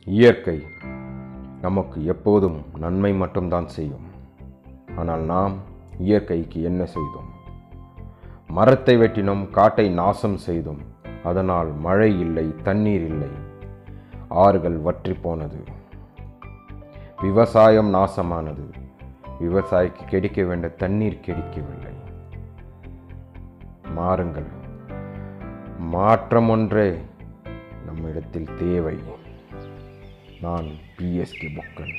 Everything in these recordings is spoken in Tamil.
இயற்கை நமக்கு எப்போதும் நன்மை மட்டும்தான் செய்யும் ஆனால் நாம் இயற்கைக்கு என்ன செய்தோம் மரத்தை வெட்டினோம் காட்டை நாசம் செய்தோம் அதனால் மழை இல்லை தண்ணீர் இல்லை ஆறுகள் வற்றி போனது விவசாயம் நாசமானது விவசாயிக்கு கிடைக்க வேண்டிய தண்ணீர் கிடைக்கவில்லை மாறுங்கள் மாற்றம் ஒன்றே நம்மிடத்தில் தேவை நான் பிஎஸ்கே புக்கன்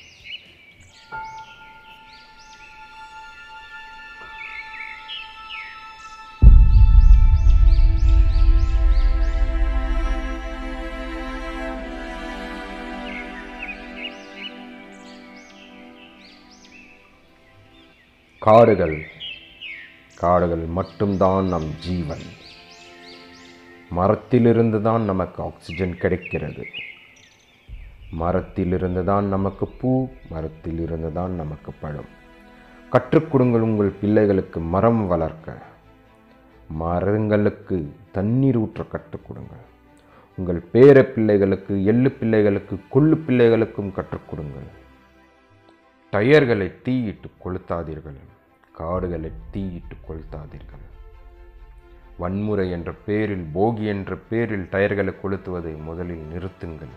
காடுகள் காடுகள் மட்டும்தான் நம் ஜீவன் மரத்திலிருந்து தான் நமக்கு ஆக்சிஜன் கிடைக்கிறது மரத்திலிருந்து தான் நமக்கு பூ மரத்திலிருந்து தான் நமக்கு பழம் கற்றுக் கொடுங்கள் உங்கள் பிள்ளைகளுக்கு மரம் வளர்க்க மரங்களுக்கு தண்ணீர் ஊற்ற கற்றுக் கொடுங்கள் உங்கள் பேர பிள்ளைகளுக்கு எள்ளு பிள்ளைகளுக்கு கொள்ளு பிள்ளைகளுக்கும் கற்றுக் கொடுங்கள் டயர்களை தீயிட்டு கொளுத்தாதீர்கள் காடுகளை தீயிட்டு கொளுத்தாதீர்கள் வன்முறை என்ற பேரில் போகி என்ற பேரில் டயர்களை கொளுத்துவதை முதலில் நிறுத்துங்கள்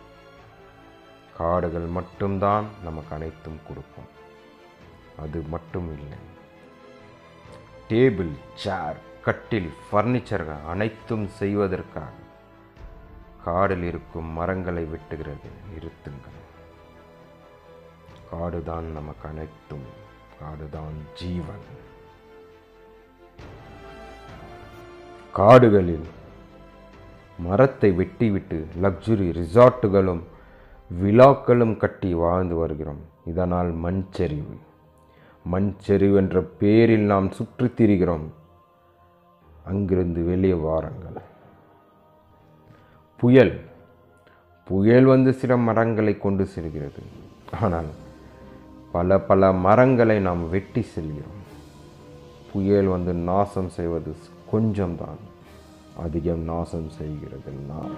காடுகள் மட்டும்தான் நமக்கு அனைத்தும் கொடுக்கும் அது மட்டும் இல்லை டேபிள் சேர் கட்டில் ஃபர்னிச்சர்கள் அனைத்தும் செய்வதற்காக காடில் இருக்கும் மரங்களை வெட்டுகிறது நிறுத்துங்கள் காடுதான் நமக்கு அனைத்தும் காடுதான் ஜீவன் காடுகளில் மரத்தை வெட்டிவிட்டு லக்ஸுரி ரிசார்ட்டுகளும் விழாக்களும் கட்டி வாழ்ந்து வருகிறோம் இதனால் மண் சரிவு மண் சரிவு என்ற பேரில் நாம் சுற்றித் திரிகிறோம் அங்கிருந்து வெளியே வாருங்கள் புயல் புயல் வந்து சில மரங்களை கொண்டு செல்கிறது ஆனால் பல பல மரங்களை நாம் வெட்டி செல்கிறோம் புயல் வந்து நாசம் செய்வது கொஞ்சம்தான் அதிகம் நாசம் செய்கிறது நாம்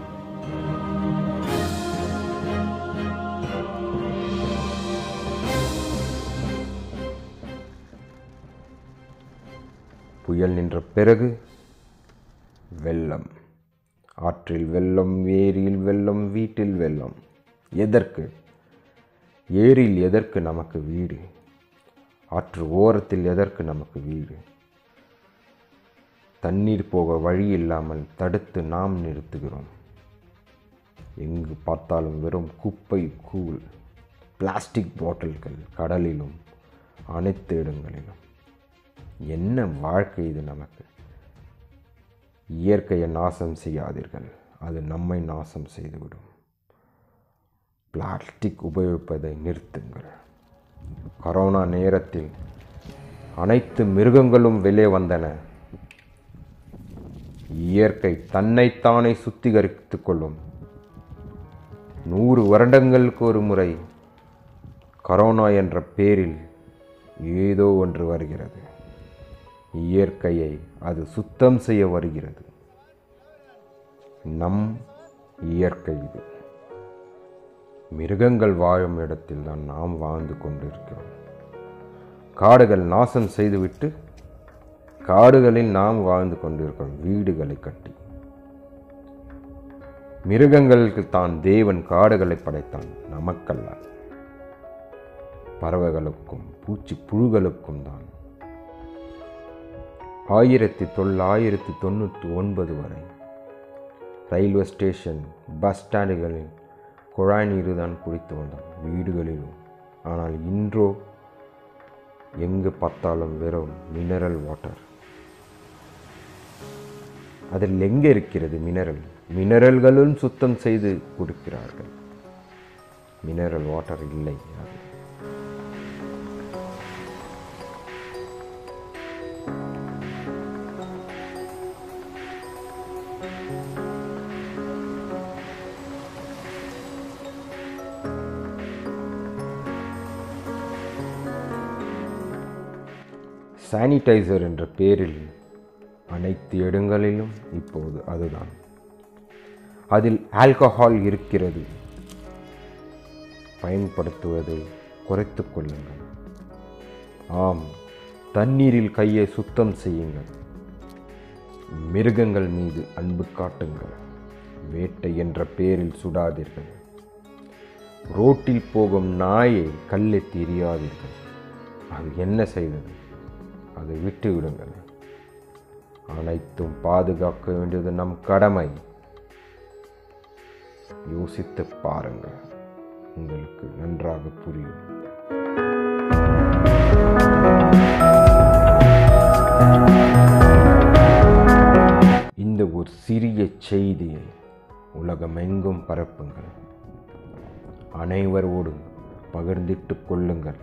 புயல் நின்ற பிறகு வெள்ளம் ஆற்றில் வெள்ளம் ஏரியில் வெள்ளம் வீட்டில் வெள்ளம் எதற்கு ஏரியில் எதற்கு நமக்கு வீடு ஆற்று ஓரத்தில் எதற்கு நமக்கு வீடு தண்ணீர் போக வழி இல்லாமல் தடுத்து நாம் நிறுத்துகிறோம் எங்கு பார்த்தாலும் வெறும் குப்பை கூழ் பிளாஸ்டிக் பாட்டில்கள் கடலிலும் அனைத்து இடங்களிலும் என்ன வாழ்க்கை இது நமக்கு இயற்கையை நாசம் செய்யாதீர்கள் அது நம்மை நாசம் செய்துவிடும் பிளாஸ்டிக் உபயோகிப்பதை நிறுத்துங்கள் கரோனா நேரத்தில் அனைத்து மிருகங்களும் வெளியே வந்தன இயற்கை தன்னைத்தானே சுத்திகரித்து கொள்ளும் நூறு வருடங்களுக்கு ஒரு முறை கரோனா என்ற பேரில் ஏதோ ஒன்று வருகிறது இயற்கையை அது சுத்தம் செய்ய வருகிறது நம் இயற்கை இது மிருகங்கள் வாழும் இடத்தில் தான் நாம் வாழ்ந்து கொண்டிருக்கிறோம் காடுகள் நாசம் செய்துவிட்டு காடுகளில் நாம் வாழ்ந்து கொண்டிருக்கிறோம் வீடுகளை கட்டி மிருகங்களுக்கு தான் தேவன் காடுகளை படைத்தான் நமக்கல்ல பறவைகளுக்கும் பூச்சி புழுகளுக்கும் தான் ஆயிரத்தி தொள்ளாயிரத்தி தொண்ணூற்றி ஒன்பது வரை ரயில்வே ஸ்டேஷன் பஸ் ஸ்டாண்டுகளில் குழாய் நீர் தான் குடித்து வந்தோம் வீடுகளிலும் ஆனால் இன்றோ எங்கு பார்த்தாலும் வெறும் மினரல் வாட்டர் அதில் எங்கே இருக்கிறது மினரல் மினரல்களும் சுத்தம் செய்து கொடுக்கிறார்கள் மினரல் வாட்டர் இல்லை அது சானிடைசர் என்ற பெயரில் அனைத்து இடங்களிலும் இப்போது அதுதான் அதில் ஆல்கஹால் இருக்கிறது பயன்படுத்துவதை குறைத்து கொள்ளுங்கள் ஆம் தண்ணீரில் கையை சுத்தம் செய்யுங்கள் மிருகங்கள் மீது அன்பு காட்டுங்கள் வேட்டை என்ற பெயரில் சுடாதீர்கள் ரோட்டில் போகும் நாயை கல்லெத்தி எறியாதீர்கள் அது என்ன செய்தது அதை விட்டு விடுங்கள் அனைத்தும் பாதுகாக்க வேண்டியது நம் கடமை யோசித்து பாருங்கள் உங்களுக்கு நன்றாக புரியும் இந்த ஒரு சிறிய செய்தியை உலகமெங்கும் பரப்புங்கள் அனைவரோடும் பகிர்ந்திட்டு கொள்ளுங்கள்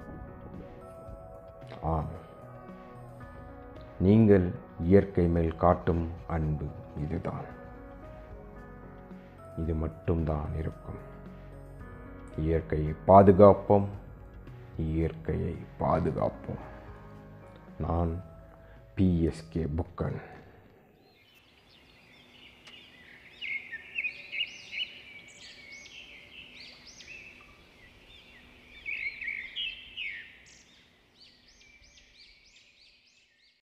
ஆம் நீங்கள் இயற்கை மேல் காட்டும் அன்பு இதுதான் இது மட்டும்தான் இருக்கும் இயற்கையை பாதுகாப்போம் இயற்கையை பாதுகாப்போம் நான் பிஎஸ்கே புக்கன்